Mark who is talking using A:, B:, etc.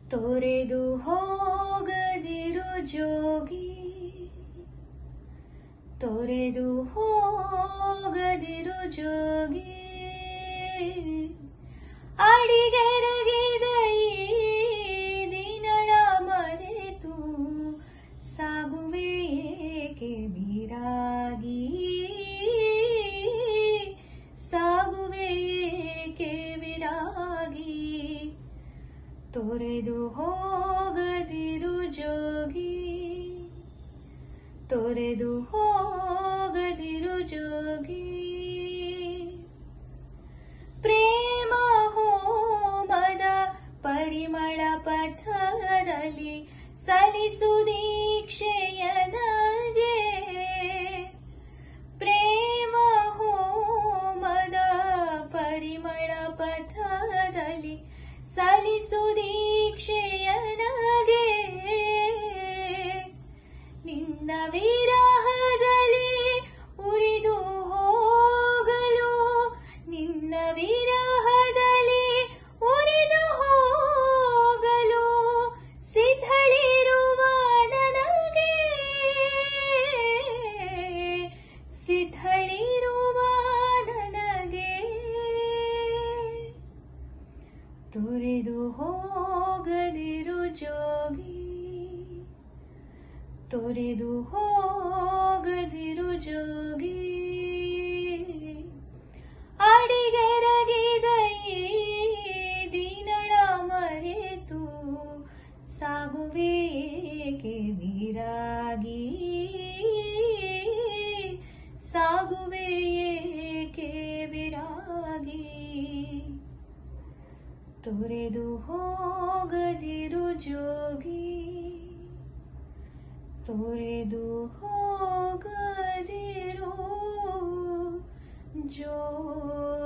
A: ತೊರೆದು ಹೋಗದಿರು ಜೋಗಿ ತೊರೆದು ಹೋಗದಿರು ಜೋಗಿ ಅಡಿಗೆರಗಿದ ಈ ದಿನಳ ಮರೆತು ಸಾಗುವೆ ಏಕೆ ವಿರಾಗಿ ಸಾಗುವೆ ಏಕೆ ವಿರಾಗಿ ತೊರೆದು ಹೋಗದಿರು ಜೋಗಿ ತೊರೆದು ಹೋಗದಿರು ಜೋಗಿ ಪ್ರೇಮ ಹೋಮದ ಪರಿಮಳ ಪಥದಲ್ಲಿ ಸಲಿಸು ದೀಕ್ಷೆಯನಗೆ ಪ್ರೇಮ ಹೋಮದ ಪರಿಮಳ ಪಥದಲ್ಲಿ ಸಲಿಸು ದೀಕ್ಷೆಯನಗೆ ನಿನ್ನ ವಿರಹದಲ್ಲಿ ಉರಿದು ಹೋಗಲು ನಿನ್ನ ವಿರಹದಲ್ಲಿ ಉರಿದು ಹೋಗಲು ಸಿದ್ಧಳಿರುವ ನನಗೆ ಸಿದ್ಧಳಿರುವ ನನಗೆ ತೊರೆದು ಹೋಗದಿರು ಜೋಗಿ ತೊರೆದು ಹೋಗದಿರು ಜೋಗಿ ಅಡಿಗೆರಗಿದ ಈ ದಿನಳ ಮರೆತು ಸಾಗುವೆ ಏಕೆ ವಿರಾಗಿ ಸಾಗುವೆ ಏಕೆ ವಿರಾಗಿ ತೊರೆದು ಹೋಗದಿರು ಜೋಗಿ ತೊರೆದು ಹೋಗದಿರು ಜೋಗಿ